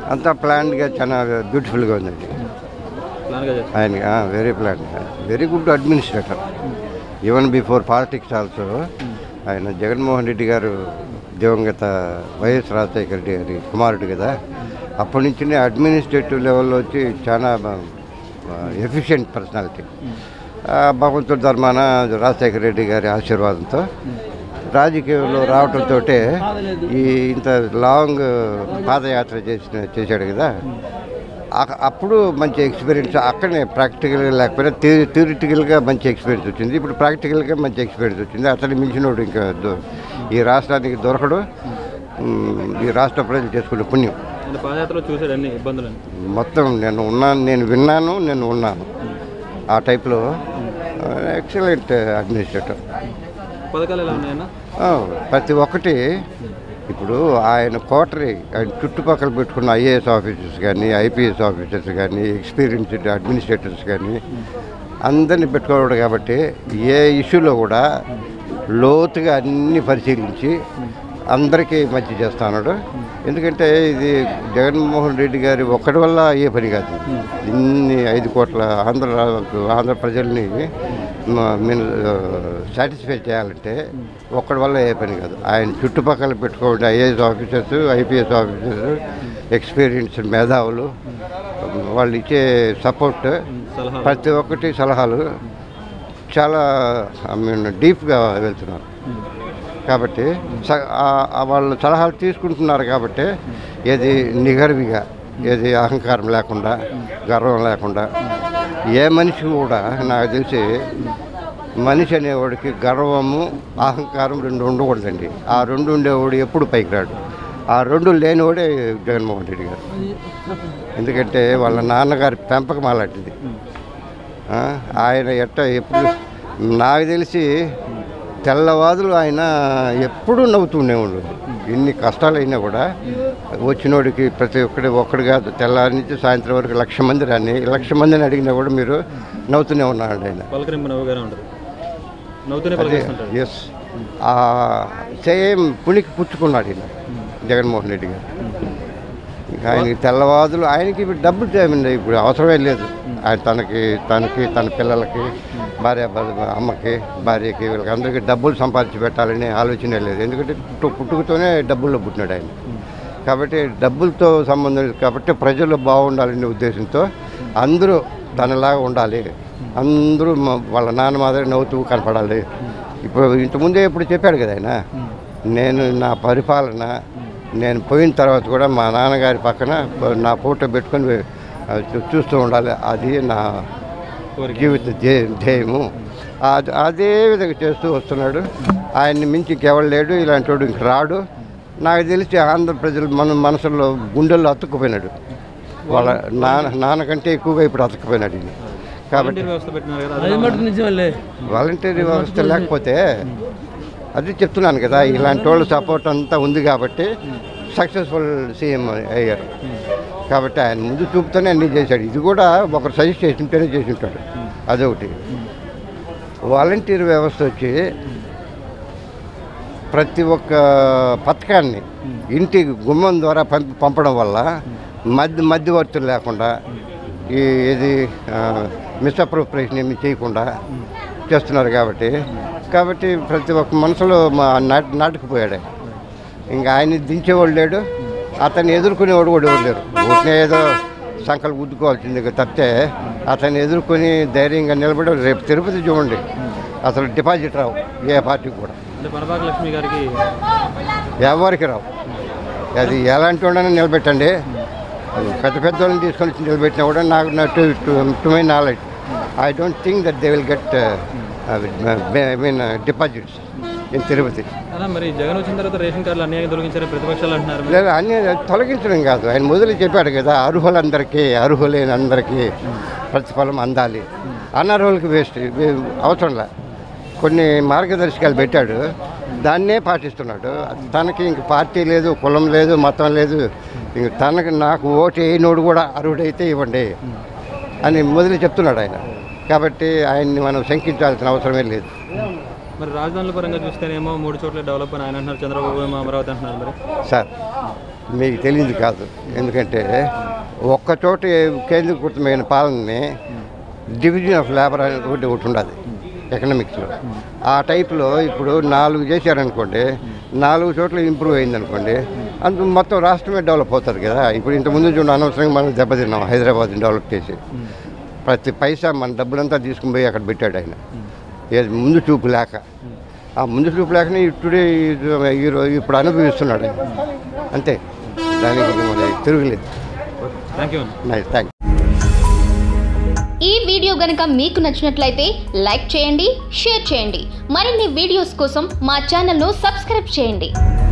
అంతా ప్లాన్గా చాలా బ్యూటిఫుల్గా ఉందండి ప్లాన్గా చేస్తారు ఆయన very plan very good administrator even before politics also ఆయన జగన్మోహన్ రెడ్డి గారు దివంగత వైఎస్ రాజశేఖర రెడ్డి గారి కుమారుడు కదా అప్పటి నుంచి అడ్మినిస్ట్రేటివ్ లెవెల్లో వచ్చి చాలా ఎఫిషియెంట్ పర్సనాలిటీ భగవంతుడి ధర్మాన రాజశేఖర రెడ్డి గారి ఆశీర్వాదంతో రాజకీయంలో రావడంతో ఈ ఇంత లాంగ్ పాదయాత్ర చేసిన చేశాడు కదా ఆ- అప్పుడు మంచి ఎక్స్పీరియన్స్ అక్కడనే ప్రాక్టికల్గా లేకపోయినా థియరిటికల్గా మంచి ఎక్స్పీరియన్స్ వచ్చింది ఇప్పుడు ప్రాక్టికల్గా మంచి ఎక్స్పీరియన్స్ వచ్చింది అతను మించినోడు ఇంకా దొ- ఈ రాష్ట్రానికి దొరకడు ఉమ్, ఈ రాష్ట్ర ప్రజలు చేసుకునే పుణ్యం అంటే పాదయాత్రలో చూసాడు అన్ని ఇబ్బందులు మొత్తం నేను ఉన్నాను నేను విన్నాను నేను ఉన్నాను ఆ టైప్లో ఎక్సలెంట్ అడ్మినిస్ట్రేటర్ పథకాలు ఎలా ఉన్నాయన్న ఆ, ప్రతి ఒక్కటి ఇప్పుడు ఆయన కోటరీ ఆయన చుట్టుపక్కల పెట్టుకున్న ఐఏఎస్ ఆఫీసర్స్ కానీ ఐపీఎస్ ఆఫీసర్స్ కానీ ఎక్స్పీరియన్స్డ్ అడ్మినిస్ట్రేటర్స్ కానీ అందరిని పెట్టుకోవడం కాబట్టి ఏ ఇష్యూలో కూడా లోతుగా అన్ని పరిశీలించి అందరికీ మంచి చేస్తున్నాడు ఎందుకంటే ఇది జగన్మోహన్ రెడ్డి గారి ఒక్కడి వల్ల ఏ పని కాదు ఇన్ని ఐదు కోట్ల ఆంధ్ర ఆంధ్ర ప్రజల్ని మీరు సాటిస్ఫై చేయాలంటే ఒక్కడి వల్ల ఏ పని కాదు ఆయన చుట్టుపక్కల పెట్టుకోండి IAS officers IPS officers experienced మేధావులు వాళ్ళు ఇచ్చే సపోర్ట్ సలహా ప్రతి ఒక్కటి సలహాలు చాలా ఐ మీన్ డీప్గా వెళ్తున్నారు కాబట్టి స- ఆ- ఆ వాళ్ళు సలహాలు తీసుకుంటున్నారు కాబట్టి ఏది నిగర్విగా ఏది అహంకారం లేకుండా గర్వం లేకుండా ఏ మనిషి కూడా నాకు తెలిసి మనిషి అనేవాడికి గర్వము అహంకారం రెండు ఉండకూడదండి ఆ రెండు ఉండేవాడు ఎప్పుడు పైకి రాడు ఆ రెండు లేనివాడే జగన్మోహన్ రెడ్డి గారు ఎందుకంటే వాళ్ళ నాన్నగారి పెంపకం అలాంటిది ఆ, ఆయన ఎట్ట ఎప్పుడు నాకు తెలిసి తెల్లవాదులు ఆయన ఎప్పుడూ నవ్వుతూనే ఎన్ని కష్టాలు అయినా కూడా వచ్చినోడికి ప్రతి ఒక్కడి ఒక్కడు కాదు తెల్లారి నుంచి సాయంత్రం వరకు లక్ష మంది రాని లక్ష మందిని అడిగినా కూడా మీరు నవ్వుతూనే ఉన్నాడు ఆయన పలకరింపు నవ్వుగానే ఉంటుంది నవ్వుతూనే అదే పలకరిస్తుంటాడు ఎస్ సేమ్ పుణికి పుచ్చుకున్నాడు ఈయన జగన్మోహన్ రెడ్డి గారు ఇంకా ఆయనకి తెల్లవాదులు ఆయనకి ఇప్పుడు డబ్బులు తేమండి ఇప్పుడు అవసరమే లేదు ఆయన తనకి తనకి తన పిల్లలకి భార్య భర్త- అమ్మకి భార్యకి వీళ్ళకి అందరికీ డబ్బులు సంపాదించి పెట్టాలని ఆలోచనే లేదు ఎందుకంటే పుట్టు పుట్టుకతోనే డబ్బుల్లో పుట్టినాడు ఆయన కాబట్టి డబ్బులతో సంబంధం లేదు కాబట్టి ప్రజలు బాగుండాలనే ఉద్దేశంతో అందరూ తనలాగా ఉండాలి అందరూ మ- వాళ్ళ నాన్న మాదిరి నవ్వుతూ కనపడాలి ఇప్పుడు ఇంతకుముందే ఇప్పుడు చెప్పాడు కదా ఆయన నేను నా పరిపాలన నేను పోయిన తర్వాత కూడా మా నాన్నగారి పక్కన నా ఫోటో పెట్టుకొని ఆ, చూ- చూస్తూ ఉండాలి అది నా కోరిక జీవిత ధ్యే- ధ్యేయము అది అదే విధంగా చేస్తూ వస్తున్నాడు ఆయన్ని మించి ఇంకెవడు లేడు ఇలాంటి వాడు ఇంక రాడు నాకు తెలిసి ఆంధ్ర ప్రజలు మన మనసులో గుండెల్లో అతుక్కుపోయినాడు వాళ్ళ నాన్న నాన్నకంటే ఎక్కువగా ఇప్పుడు అతుక్కుపోయినాడు ఈయన కాబట్టి వాలంటీర్ వ్యవస్థ పెట్టినారు కదా అది మటు నిజమల్లే వాలంటీర్ వ్యవస్థ లేకపోతే అది చెప్తున్నాను కదా ఇలాంటి వాళ్ళ సపోర్ట్ అంతా ఉంది కాబట్టి సక్సెస్ఫుల్ సీఎం అయ్యారు కాబట్టి ఆయన ముందు చూపుతూనే అన్నీ చేశాడు ఇది కూడా ఒకరు సజెస్ట్ చేసి ఉంటేనే చేసి ఉంటాడు అదొకటి వాలంటీర్ వ్యవస్థ వచ్చి ప్రతి ఒక్క పథకాన్ని ఇంటి గుమ్మం ద్వారా పంపి పంపడం వల్ల మధ్య మధ్యవర్తులు లేకుండా ఈ ఇది మిస్అప్రోప్రియేషన్ ఏమి చేయకుండా చేస్తున్నారు కాబట్టి కాబట్టి ప్రతి ఒక్క మనసులో మా నాటి నాటుకుపోయాడు ఆయన. ఇంకా ఆయన దించేవాడు లేడు అతన్ని ఎదుర్కొనేవాడు కూడా ఎవరు లేరు ఊరికే ఏదో సంకలు గుద్దుకోవాల్సింది ఇక తప్పితే అతన్ని ఎదుర్కొని ధైర్యంగా నిలబడి రేపు తిరుపతి చూడండి అసలు డిపాజిట్ రావు ఏ పార్టీకి కూడా అంటే పరపాక లక్ష్మి గారికి ఎవరికి రావు అది ఎలాంటి వాళ్ళని నిలబెట్టండి అది పెద్ద పెద్ద వాళ్ళని తీసుకొని వచ్చి నిలబెట్టినా కూడా నాకు నా to to my knowledge I don't think that they will get I mean deposits in Tirupati అలా మరి జగన్ వచ్చిన తర్వాత రేషన్ కార్డులు అన్యాయం తొలగించారని ప్రతిపక్షాలు అంటున్నారు మరి. లేదు అన్ని తొలగించడం కాదు ఆయన మొదలు చెప్పాడు కదా అర్హులందరికీ అర్హులైన అందరికీ ప్రతిఫలం అందాలి అనర్హులకి వేస్ట్ అవసరంలా కొన్ని మార్గదర్శకాలు పెట్టాడు దాన్నే పాటిస్తున్నాడు తనకి ఇంక పార్టీ లేదు కులం లేదు మతం లేదు ఇంక తనకి నాకు ఓటు వేయనోడు కూడా అర్హుడైతే ఇవ్వండి అని మొదలు చెప్తున్నాడు ఆయన కాబట్టి ఆయన్ని మనం శంకించాల్సిన అవసరమే లేదు మరి రాజధానుల పరంగా చూస్తేనేమో మూడు చోట్ల డెవలప్ అని ఆయన అంటున్నారు చంద్రబాబు ఏమో అమరావతి అంటున్నారు మరి సార్ మీకు తెలియదు కాదు ఎందుకంటే ఒక్క చోట కేంద్రీకృతమైన పాలనని డివిజన్ ఆఫ్ లేబర్ అనేది ఒకటి ఒకటి ఉండదు ఎకనామిక్స్లో ఆ టైప్లో ఇప్పుడు నాలుగు చేశారనుకోండి నాలుగు చోట్ల ఇంప్రూవ్ అయిందనుకోండి అందు మొత్తం రాష్ట్రమే డెవలప్ అవుతుంది కదా ఇప్పుడు ఇంతకుముందు చూడండి అనవసరంగా మనం దెబ్బతిన్నాం హైదరాబాద్ని డెవలప్ చేసి ప్రతి పైసా మన డబ్బులంతా తీసుకుని పోయి అక్కడ పెట్టాడు ఆయన ఏది ముందు చూపు లేక ఆ ముందు చూపు లేకనే ఇప్పుడే ఈరోజు ఇప్పుడు అనుభవిస్తున్నాడు ఆయన అంతే దానికి మరి తిరుగులేదు థ్యాంక్ యూ నైస్ థ్యాంక్ ఈ వీడియో గనుక మీకు నచ్చినట్లయితే లైక్ చేయండి షేర్ చేయండి మరిన్ని వీడియోస్ కోసం మా ఛానల్ను సబ్స్క్రైబ్ చేయండి